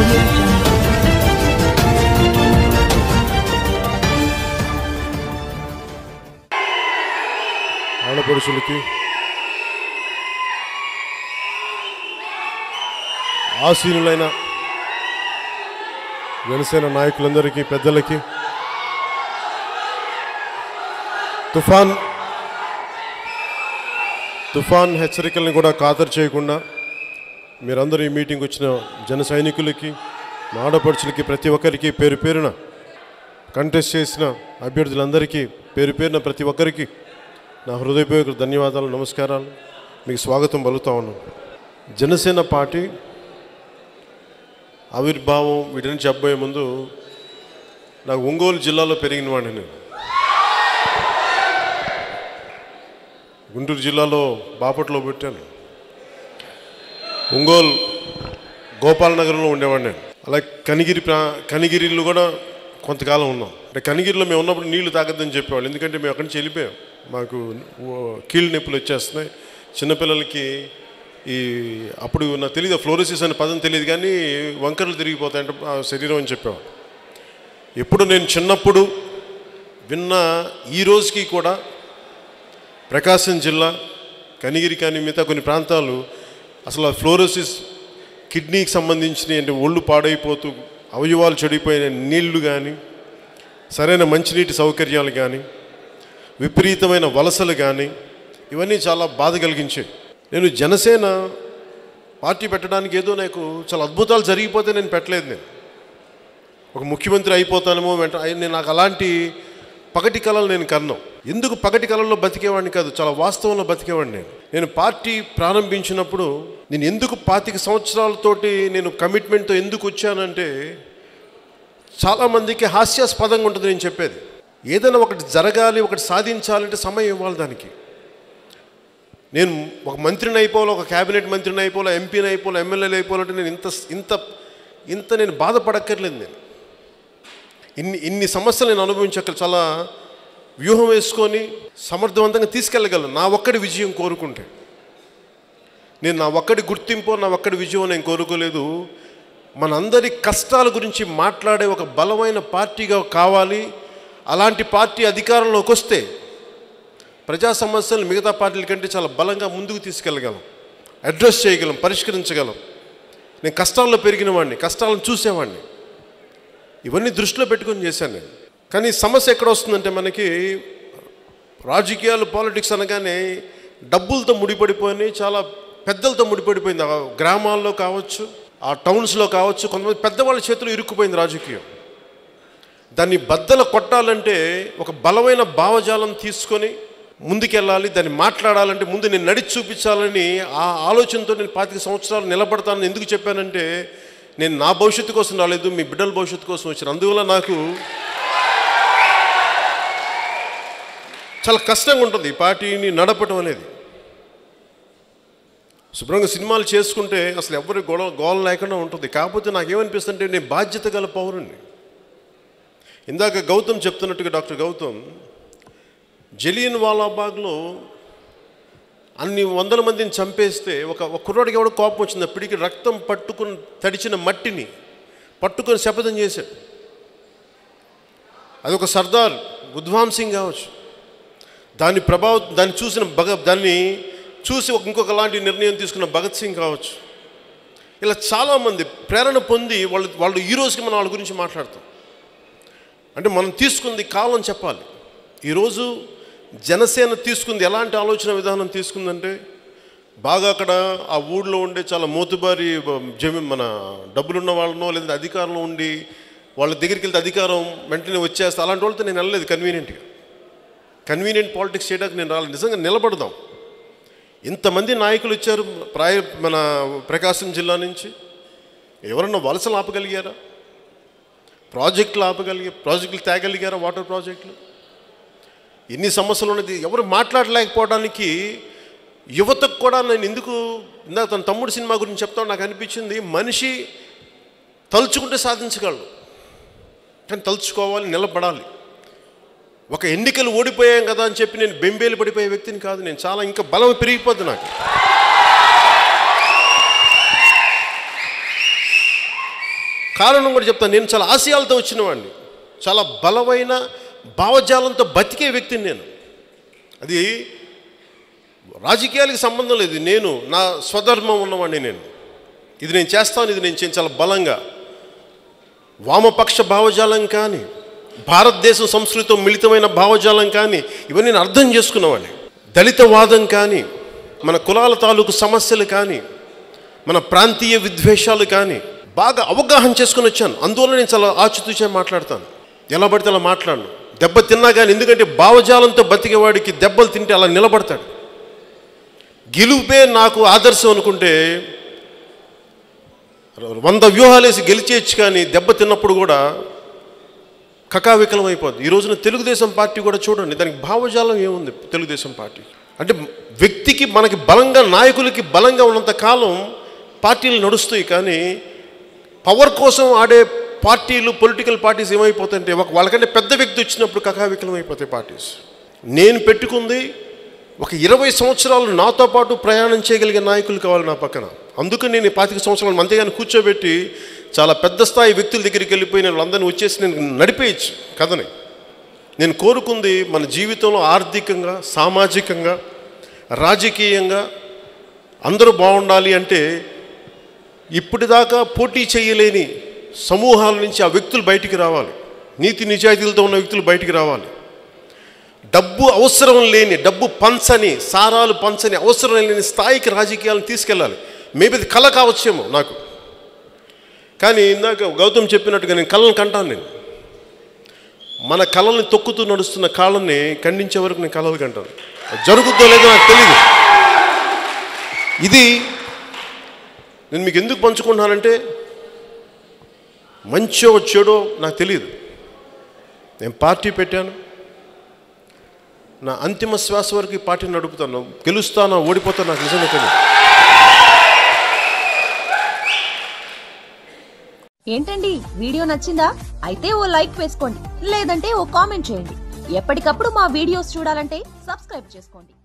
audio jungle. ఆడపడుచులకి ఆసీనులైన Janasena నాయకులందరికీ పెద్దలకి తుఫాన్ తుఫాన్ హెచ్చరికల్ని కూడా ఖాతరు చేయకుండా మీరందరూ ఈ మీటింగ్ వచ్చిన జన సైనికులకి మా ఆడపడుచులకి ప్రతి ఒక్కరికి పేరు పేరున కంటెస్ట్ చేసిన అభ్యర్థులందరికీ పేరు పేరున ప్రతి ఒక్కరికి నా హృదయపూర్వక ధన్యవాదాలు నమస్కారాలు మీకు స్వాగతం పలుకుతా ఉన్నాను జనసేన పార్టీ ఆవిర్భావం వీటిని చెప్పబోయే ముందు నాకు ఒంగోలు జిల్లాలో పెరిగిన వాడిని నేను గుంటూరు జిల్లాలో బాపట్లో పెట్టాను ఒంగోలు గోపాలనగరంలో ఉండేవాడిని నేను అలా కనిగిరి ప్రా కనిగిరిలో కూడా కొంతకాలం ఉన్నాం అంటే కనిగిరిలో మేము ఉన్నప్పుడు నీళ్లు తాగద్దని చెప్పేవాళ్ళు ఎందుకంటే మేము అక్కడి నుంచి వెళ్ళిపోయాం మాకు ఓ- కీళ్ళ నొప్పులు వచ్చేస్తున్నాయి చిన్నపిల్లలకి ఈ అప్పుడు నాకు తెలియదు ఫ్లోరోసిస్ అనే పదం తెలియదు కానీ వంకరలు తిరిగిపోతాయంటే ఆ శరీరం అని చెప్పేవాళ్ళు ఎప్పుడు నేను చిన్నప్పుడు విన్న ఈ రోజుకి కూడా ప్రకాశం జిల్లా కనిగిరి కానీ మిగతా కొన్ని ప్రాంతాలు అసలు ఆ ఫ్లోరోసిస్ కిడ్నీకి సంబంధించిన అంటే ఒళ్ళు పాడైపోతూ అవయవాలు చెడిపోయిన నీళ్లు కానీ సరైన మంచినీటి సౌకర్యాలు కానీ విపరీతమైన వలసలు కానీ ఇవన్నీ చాలా బాధ కలిగించాయి నేను జనసేన పార్టీ పెట్టడానికి ఏదో నాకు చాలా అద్భుతాలు జరిగిపోతే నేను పెట్టలేదు నేను ఒక ముఖ్యమంత్రి అయిపోతానేమో వెంట అయ్య, నేను నాకు అలాంటి పగటి కళలు నేను కన్నాం ఎందుకు పగటి కళల్లో బతికేవాడిని కాదు చాలా వాస్తవంలో బతికేవాడిని నేను నేను పార్టీ ప్రారంభించినప్పుడు నేను ఎందుకు పాతిక సంవత్సరాలతోటి నేను కమిట్మెంట్తో ఎందుకు వచ్చానంటే చాలామందికి హాస్యాస్పదంగా ఉంటుంది నేను చెప్పేది ఏదైనా ఒకటి జరగాలి ఒకటి సాధించాలంటే సమయం ఇవ్వాలి దానికి నేను ఒక మంత్రిని అయిపోవాలి ఒక క్యాబినెట్ మంత్రిని అయిపోవాలి ఎంపీని అయిపోవాలి ఎమ్మెల్యేలు అయిపోవాలంటే నేను ఇంత ఇంత ఇంత నేను బాధపడక్కర్లేదు నేను ఇన్ని ఇన్ని సమస్యలు నేను అనుభవించక చాలా వ్యూహం వేసుకొని సమర్థవంతంగా తీసుకెళ్ళగలను నా ఒక్కడి విజయం కోరుకుంటే నేను నా ఒక్కడి గుర్తింపు నా ఒక్కడి విజయం నేను కోరుకోలేదు మనందరి కష్టాల గురించి మాట్లాడే ఒక బలమైన పార్టీగా కావాలి అలాంటి పార్టీ అధికారంలోకి వస్తే ప్రజా సమస్యలు మిగతా పార్టీల కంటే చాలా బలంగా ముందుకు తీసుకెళ్ళగలం అడ్రస్ చేయగలం పరిష్కరించగలం నేను కష్టాల్లో పెరిగిన వాడిని కష్టాలను చూసేవాడిని ఇవన్నీ దృష్టిలో పెట్టుకొని చేశాను నేను కానీ సమస్య ఎక్కడ వస్తుందంటే మనకి రాజకీయాలు పాలిటిక్స్ అనగానే డబ్బులతో ముడిపడిపోయి చాలా పెద్దలతో ముడిపడిపోయింది ఆ గ్రామాల్లో కావచ్చు ఆ టౌన్స్లో కావచ్చు కొంతమంది పెద్దవాళ్ళ చేతిలో ఇరుక్కుపోయింది రాజకీయం దాన్ని బద్దలు కొట్టాలంటే ఒక బలమైన భావజాలం తీసుకొని ముందుకెళ్ళాలి దాన్ని మాట్లాడాలంటే ముందు నేను నడిచి చూపించాలని ఆ ఆలోచనతో నేను పాతిక సంవత్సరాలు నిలబడతానని ఎందుకు చెప్పానంటే నేను నా భవిష్యత్తు కోసం రాలేదు మీ బిడ్డల భవిష్యత్తు కోసం వచ్చాను అందువల్ల నాకు చాలా కష్టంగా ఉంటుంది ఈ పార్టీని నడపటం అనేది శుభ్రంగా సినిమాలు చేసుకుంటే అసలు ఎవరి గొడవ గోల లేకుండా ఉంటుంది కాకపోతే నాకేమనిపిస్తుంటే నేను బాధ్యత గల పౌరుణ్ణి ఇందాక గౌతమ్ చెప్తున్నట్టుగా డాక్టర్ గౌతమ్ జలియన్ వాలాబాగ్లో అన్ని వందల మందిని చంపేస్తే ఒక ఒక కుర్రాడికి ఎవడో కోపం వచ్చింది అప్పటికి రక్తం పట్టుకుని తడిచిన మట్టిని పట్టుకొని శపథం చేశాడు అది ఒక సర్దార్ గుద్వామ్ సింగ్ కావచ్చు దాని ప్రభావం దాన్ని చూసిన భగ దాన్ని చూసి ఒక ఇంకొక లాంటి నిర్ణయం తీసుకున్న భగత్ సింగ్ కావచ్చు ఇలా చాలామంది ప్రేరణ పొంది వాళ్ళు వాళ్ళు ఈ రోజుకి మనం వాళ్ళ గురించి మాట్లాడతాం అంటే మనం తీసుకుంది కాలం చెప్పాలి ఈరోజు జనసేన తీసుకుంది ఎలాంటి ఆలోచన విధానం తీసుకుందంటే బాగా అక్కడ ఆ ఊళ్ళో ఉండే చాలా మోతుబారి జమి మన డబ్బులున్న వాళ్ళనో లేదా అధికారంలో ఉండి వాళ్ళ దగ్గరికి వెళ్తే అధికారం వెంటనే వచ్చేస్తే అలాంటి వాళ్ళతో నేను వెళ్ళలేదు కన్వీనియంట్గా కన్వీనియంట్ పాలిటిక్స్ చేయడానికి నేను రాలేదు నిజంగా నిలబడదాం ఇంతమంది నాయకులు వచ్చారు ప్రాయ మన ప్రకాశం జిల్లా నుంచి ఎవరన్నా వలసలు ఆపగలిగారా ప్రాజెక్టులు ఆపగలిగే ప్రాజెక్టులు తేగలిగారా వాటర్ ప్రాజెక్టులు ఎన్ని సమస్యలు ఉన్నది ఎవరు మాట్లాడలేకపోవడానికి యువతకు కూడా నేను ఎందుకు ఇందాక తన తమ్ముడు సినిమా గురించి చెప్తాను నాకు అనిపించింది మనిషి తలుచుకుంటే సాధించగలడు కానీ తలుచుకోవాలి నిలబడాలి ఒక ఎన్నికలు ఓడిపోయాం కదా అని చెప్పి నేను బెంబేలు పడిపోయే వ్యక్తిని కాదు నేను చాలా ఇంకా బలం పెరిగిపోద్ది నాకు కారణం కూడా చెప్తాను నేను చాలా ఆశయాలతో వచ్చిన వాడిని చాలా బలమైన భావజాలంతో బతికే వ్యక్తిని నేను అది రాజకీయాలకు సంబంధం లేదు నేను నా స్వధర్మం ఉన్నవాడిని నేను ఇది నేను చేస్తాను ఇది నేను చేయను చాలా బలంగా వామపక్ష భావజాలం కానీ భారతదేశం సంస్కృతితో మిళితమైన భావజాలం కానీ ఇవన్నీ నేను అర్థం చేసుకున్నవాడిని దళితవాదం కానీ మన కులాల తాలూకు సమస్యలు కానీ మన ప్రాంతీయ విద్వేషాలు కానీ బాగా అవగాహన చేసుకుని వచ్చాను అందువల్ల నేను చాలా ఆచితూచే మాట్లాడతాను ఎలా పడితే అలా మాట్లాడను దెబ్బ తిన్నా కానీ ఎందుకంటే భావజాలంతో బతికేవాడికి దెబ్బలు తింటే అలా నిలబడతాడు గెలుపే నాకు ఆదర్శం అనుకుంటే వంద వ్యూహాలేసి గెలిచేయచ్చు కానీ దెబ్బ తిన్నప్పుడు కూడా కకావికలం అయిపోద్ది ఈ రోజున తెలుగుదేశం పార్టీ కూడా చూడండి దానికి భావజాలం ఏముంది తెలుగుదేశం పార్టీ అంటే వ్యక్తికి మనకి బలంగా నాయకులకి బలంగా ఉన్నంత కాలం పార్టీలు నడుస్తాయి కానీ పవర్ కోసం ఆడే పార్టీలు పొలిటికల్ పార్టీస్ ఏమైపోతాయంటే ఒక వాళ్ళకంటే పెద్ద వ్యక్తి వచ్చినప్పుడు కకావికలం అయిపోతాయి పార్టీస్ నేను పెట్టుకుంది ఒక ఇరవై సంవత్సరాలు నాతో పాటు ప్రయాణం చేయగలిగే నాయకులు కావాలి నా పక్కన అందుకని నేను ఈ పాతిక సంవత్సరాలు అంతేగాని కూర్చోబెట్టి చాలా పెద్ద స్థాయి వ్యక్తుల దగ్గరికి వెళ్ళిపోయి నేను వాళ్ళందరినీ వచ్చేసి నేను నడిపేయచ్చు కథని నేను కోరుకుంది మన జీవితంలో ఆర్థికంగా సామాజికంగా రాజకీయంగా అందరూ బాగుండాలి అంటే ఇప్పటిదాకా పోటీ చేయలేని సమూహాల నుంచి ఆ వ్యక్తులు బయటికి రావాలి నీతి నిజాయితీలతో ఉన్న వ్యక్తులు బయటికి రావాలి డబ్బు అవసరం లేని డబ్బు పంచని సారాలు పంచని అవసరం లేని స్థాయికి రాజకీయాలను తీసుకెళ్ళాలి మేబీ అది కళ కావచ్చేమో నాకు కానీ ఇందాక గౌతమ్ చెప్పినట్టుగా నేను కళను కంటాను నేను మన కళల్ని తొక్కుతూ నడుస్తున్న కాళ్ళని ఖండించే వరకు నేను కళలు కంటాను అది జరుగుద్దో లేదో నాకు తెలియదు ఇది నేను మీకు ఎందుకు పంచుకుంటున్నానంటే మంచో చెడో నాకు తెలియదు నేను పార్టీ పెట్టాను నా అంతిమ శ్వాస వరకు ఈ పార్టీని నడుపుతాను గెలుస్తానా ఓడిపోతాను నాకు నిజంగా తెలియదు ఏంటండి వీడియో నచ్చిందా అయితే ఓ లైక్ వేసుకోండి లేదంటే ఓ కామెంట్ చేయండి ఎప్పటికప్పుడు మా వీడియోస్ చూడాలంటే సబ్స్క్రైబ్ చేసుకోండి